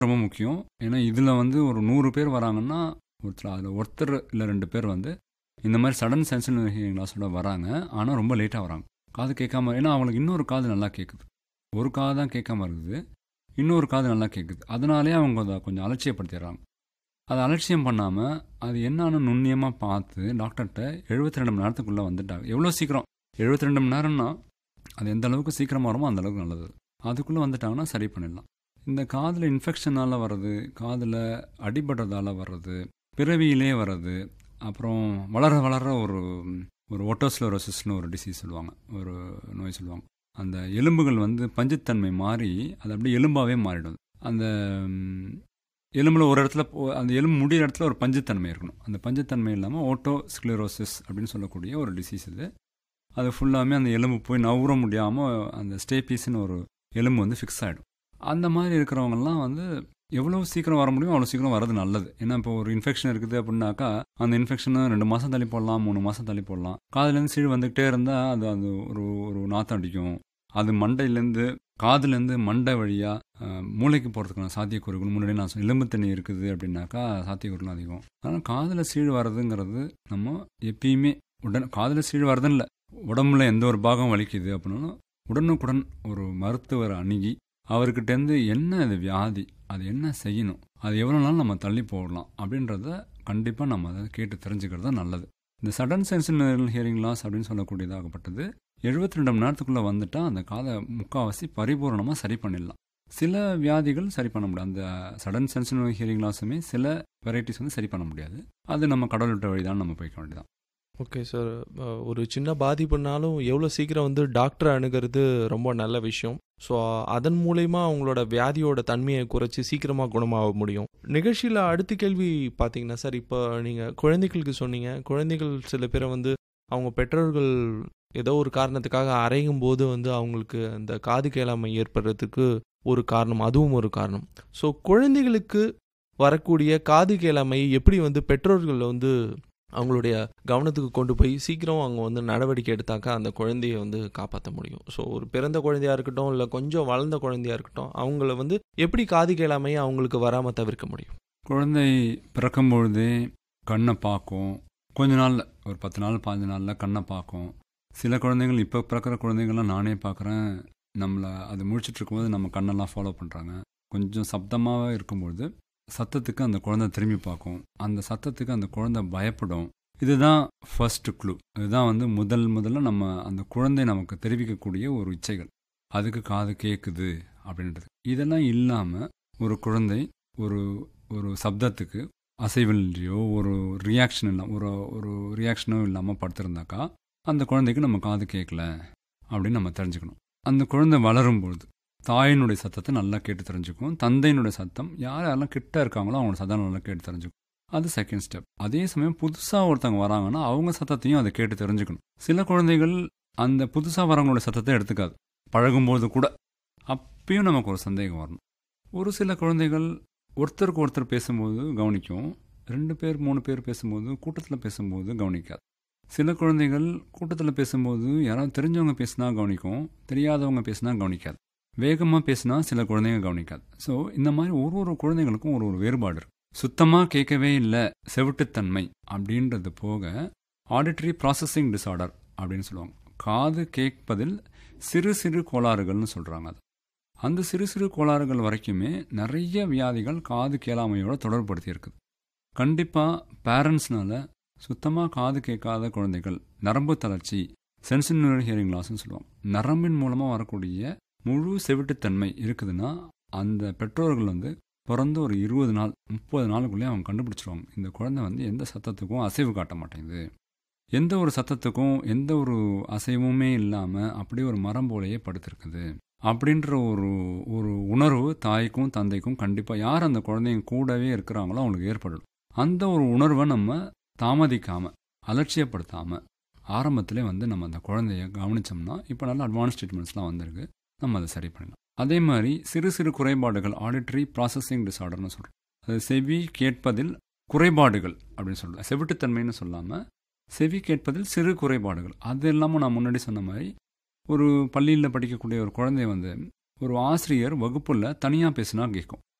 ரொம்ப முக்கியம் ஏன்னா இதில் வந்து ஒரு நூறு பேர் வராங்கன்னா ஒருத்தர் அதில் ஒருத்தர் இல்லை ரெண்டு பேர் வந்து இந்த மாதிரி சடன் சென்சிட்டிவ் ஹியரிங் லாஸோட வராங்க ஆனால் ரொம்ப லேட்டாக வராங்க காது கேட்காம ஏன்னா அவங்களுக்கு இன்னொரு காது நல்லா கேட்குது ஒரு காது தான் கேட்காம இருக்குது இன்னொரு காது நல்லா கேட்குது அதனாலே அவங்க அதை கொஞ்சம் அலட்சியப்படுத்திடுறாங்க அதை அலட்சியம் பண்ணாமல் அது என்னன்னு நுண்ணியமாக பார்த்து டாக்டர்கிட்ட எழுபத்தி ரெண்டு மணி நேரத்துக்குள்ளே வந்துட்டாங்க எவ்வளோ சீக்கிரம் எழுபத்தி ரெண்டு மணி நேரம்னா அது எந்த அளவுக்கு சீக்கிரமாக வருமோ அந்த அளவுக்கு நல்லது அதுக்குள்ளே வந்துட்டாங்கன்னா சரி பண்ணிடலாம் இந்த காதில் இன்ஃபெக்ஷனால் வர்றது காதில் அடிபடுறதால வர்றது பிறவியிலே வர்றது அப்புறம் வளர வளர ஒரு ஒரு ஒட்டோஸ்லோரோசிஸ்னு ஒரு டிசீஸ் சொல்லுவாங்க ஒரு நோய் சொல்லுவாங்க அந்த எலும்புகள் வந்து பஞ்சுத்தன்மை மாறி அது அப்படியே எலும்பாகவே மாறிடும் அந்த ம், எலும்பில் ஒரு இடத்துல போ- அந்த எலும்பு முடிகிற இடத்துல ஒரு பஞ்சுத்தன்மை இருக்கணும் அந்த பஞ்சுத்தன்மை இல்லாமல் ஓட்டோ ஸ்க்ளரோசிஸ் அப்படின்னு சொல்லக்கூடிய ஒரு டிசீஸ் இது அது ஃபுல்லாமே அந்த எலும்பு போய் நவுற முடியாமல் அந்த ஸ்டேபீஸ்னு ஒரு எலும்பு வந்து ஃபிக்ஸ் ஆகிடும் அந்த மாதிரி இருக்கிறவங்கலாம் வந்து எவ்வளோ சீக்கிரம் வர முடியும் அவ்வளோ சீக்கிரம் வரது நல்லது ஏன்னா இப்போ ஒரு இன்ஃபெக்ஷன் இருக்குது அப்படின்னாக்கா அந்த இன்ஃபெக்ஷனை ரெண்டு மாதம் தள்ளி போடலாம் மூணு மாதம் தள்ளி போடலாம் காதுலேருந்து சீழ் வந்துக்கிட்டே இருந்தால் அது அது ஒரு ஒரு நாத்தம் அடிக்கும் அது மண்டையிலேருந்து காதுலேருந்து மண்டை வழியாக மூளைக்கு போகிறதுக்கான சாத்தியக்கூறுகள் முன்னாடி நான் சொன்னேன், எலும்பு தண்ணி இருக்குது அப்படின்னாக்கா சாத்தியக்கூறுகள் அதிகம் அதனால் காதில் சீழ் வர்றதுங்கிறது நம்ம எப்பயுமே உடன் காதில் சீழ் வர்றதுன்னு இல்லை உடம்புல எந்த ஒரு பாகம் வலிக்குது அப்படின்னாலும் உடனுக்குடன் ஒரு மருத்துவர் அணுகி அவர்கிட்டேருந்து என்ன அது வியாதி அது என்ன செய்யணும் அது எவ்வளோ நாள் நம்ம தள்ளி போடலாம் அப்படின்றத கண்டிப்பாக நம்ம அதை கேட்டு தெரிஞ்சுக்கிறது தான் நல்லது இந்த சடன் சென்சினல் ஹியரிங் லாஸ் அப்படின்னு சொல்லக்கூடியதாகப்பட்டது எழுபத்தி ரெண்டு மணி நேரத்துக்குள்ளே வந்துட்டால் அந்த காதை முக்கால்வாசி பரிபூரணமாக சரி பண்ணிடலாம் சில வியாதிகள் சரி பண்ண முடியாது அந்த சடன் சென்சினல் ஹியரிங் லாஸுமே சில வெரைட்டிஸ் வந்து சரி பண்ண முடியாது அது நம்ம கடவுள் விட்ட வழி தான் நம்ம போய்க்க வேண்டியதான் ஓகே சார் ஒரு சின்ன பாதிப்புனாலும் எவ்வளோ சீக்கிரம் வந்து டாக்டரை அணுகிறது ரொம்ப நல்ல விஷயம் ஸோ அதன் மூலயமா அவங்களோட வியாதியோட தன்மையை குறைச்சி சீக்கிரமாக குணமாக முடியும் நிகழ்ச்சியில் அடுத்த கேள்வி பார்த்தீங்கன்னா சார் இப்போ நீங்கள் குழந்தைகளுக்கு சொன்னீங்க குழந்தைகள் சில பேரை வந்து அவங்க பெற்றோர்கள் ஏதோ ஒரு காரணத்துக்காக அரையும் போது வந்து அவங்களுக்கு அந்த காது கேளாமை ஏற்படுறதுக்கு ஒரு காரணம் அதுவும் ஒரு காரணம் ஸோ குழந்தைகளுக்கு வரக்கூடிய காது கேளாமையை எப்படி வந்து பெற்றோர்கள் வந்து அவங்களுடைய கவனத்துக்கு கொண்டு போய் சீக்கிரம் அவங்க வந்து நடவடிக்கை எடுத்தாக்கா அந்த குழந்தைய வந்து காப்பாற்ற முடியும் ஸோ ஒரு பிறந்த குழந்தையா இருக்கட்டும் இல்லை கொஞ்சம் வளர்ந்த குழந்தையா இருக்கட்டும் அவங்கள வந்து எப்படி காது கேளாமையை அவங்களுக்கு வராமல் தவிர்க்க முடியும் குழந்தை பிறக்கும் பொழுதே கண்ணை பார்க்கும் கொஞ்ச நாளில் ஒரு பத்து நாள் பாஞ்சு நாளில் கண்ணை பார்க்கும் சில குழந்தைகள் இப்போ பிறக்கிற குழந்தைங்கள்லாம் நானே பார்க்குறேன் நம்மளை அது முழிச்சிட்டு இருக்கும்போது நம்ம கண்ணெல்லாம் ஃபாலோ பண்ணுறாங்க கொஞ்சம் சப்தமாக இருக்கும்பொழுது சத்தத்துக்கு அந்த குழந்தை திரும்பி பார்க்கும் அந்த சத்தத்துக்கு அந்த குழந்தை பயப்படும் இதுதான் ஃபர்ஸ்ட் க்ளூ இதுதான் வந்து முதல் முதல்ல நம்ம அந்த குழந்தை நமக்கு தெரிவிக்கக்கூடிய ஒரு இச்சைகள் அதுக்கு காது கேட்குது அப்படின்றது இதெல்லாம் இல்லாமல் ஒரு குழந்தை ஒரு ஒரு சப்தத்துக்கு அசைவில்லையோ ஒரு ரியாக்ஷன் இல்லை ஒரு ஒரு ரியாக்ஷனோ இல்லாமல் படுத்திருந்தாக்கா அந்த குழந்தைக்கு நம்ம காது கேட்கல அப்படின்னு நம்ம தெரிஞ்சுக்கணும் அந்த குழந்தை வளரும்பொழுது தாயினுடைய சத்தத்தை நல்லா கேட்டு தெரிஞ்சுக்கும் தந்தையினுடைய சத்தம் யார் யாரெல்லாம் கிட்ட இருக்காங்களோ அவங்களோட சத்தம் நல்லா கேட்டு தெரிஞ்சுக்கும் அது செகண்ட் ஸ்டெப் அதே சமயம் புதுசாக ஒருத்தவங்க வராங்கன்னா அவங்க சத்தத்தையும் அதை கேட்டு தெரிஞ்சுக்கணும் சில குழந்தைகள் அந்த புதுசாக வரவங்களோட சத்தத்தை எடுத்துக்காது பழகும்போது கூட அப்பயும் நமக்கு ஒரு சந்தேகம் வரணும் ஒரு சில குழந்தைகள் ஒருத்தருக்கு ஒருத்தர் பேசும்போது கவனிக்கும் ரெண்டு பேர் மூணு பேர் பேசும்போது கூட்டத்தில் பேசும்போது கவனிக்காது சில குழந்தைகள் கூட்டத்தில் பேசும்போது யாராவது தெரிஞ்சவங்க பேசினா கவனிக்கும் தெரியாதவங்க பேசினா கவனிக்காது வேகமாக பேசினா சில குழந்தைங்க கவனிக்காது ஸோ இந்த மாதிரி ஒரு ஒரு குழந்தைங்களுக்கும் ஒரு ஒரு வேறுபாடு இருக்கு சுத்தமாக கேட்கவே இல்லை செவிட்டுத்தன்மை அப்படின்றது போக ஆடிட்டரி ப்ராசஸிங் டிசார்டர் அப்படின்னு சொல்லுவாங்க காது கேட்பதில் சிறு சிறு கோளாறுகள்னு சொல்கிறாங்க அது அந்த சிறு சிறு கோளாறுகள் வரைக்குமே நிறைய வியாதிகள் காது கேளாமையோட தொடர்படுத்தி இருக்குது கண்டிப்பாக பேரண்ட்ஸ்னால சுத்தமாக காது கேட்காத குழந்தைகள் நரம்பு தளர்ச்சி சென்சிட்டிவ் ஹியரிங் லாஸ்ன்னு சொல்லுவாங்க நரம்பின் மூலமாக வரக்கூடிய முழு செவிட்டுத்தன்மை இருக்குதுன்னா அந்த பெற்றோர்கள் வந்து பிறந்து ஒரு இருபது நாள் முப்பது நாளுக்குள்ளே அவங்க கண்டுபிடிச்சிருவாங்க இந்த குழந்தை வந்து எந்த சத்தத்துக்கும் அசைவு காட்ட மாட்டேங்குது எந்த ஒரு சத்தத்துக்கும் எந்த ஒரு அசைவுமே இல்லாமல் அப்படியே ஒரு மரம் போலேயே படுத்திருக்குது அப்படின்ற ஒரு ஒரு உணர்வு தாய்க்கும் தந்தைக்கும் கண்டிப்பாக யார் அந்த குழந்தைங்க கூடவே இருக்கிறாங்களோ அவங்களுக்கு ஏற்படும் அந்த ஒரு உணர்வை நம்ம தாமதிக்காமல் அலட்சியப்படுத்தாமல் ஆரம்பத்திலே வந்து நம்ம அந்த குழந்தைய கவனித்தோம்னா இப்போ நல்ல அட்வான்ஸ் ட்ரீட்மெண்ட்ஸ்லாம் வந்திருக்கு நம்ம அதை சரி பண்ணலாம் அதே மாதிரி சிறு சிறு குறைபாடுகள் ஆடிட்டரி ப்ராசஸிங் டிசார்டர்னு சொல்கிறோம் அது செவி கேட்பதில் குறைபாடுகள் அப்படின்னு சொல்லலாம் செவிட்டுத்தன்மைன்னு சொல்லாமல் செவி கேட்பதில் சிறு குறைபாடுகள் அது இல்லாமல் நான் முன்னாடி சொன்ன மாதிரி ஒரு பள்ளியில் படிக்கக்கூடிய ஒரு குழந்தை வந்து ஒரு ஆசிரியர் வகுப்பில் தனியாக பேசினா கேட்கும்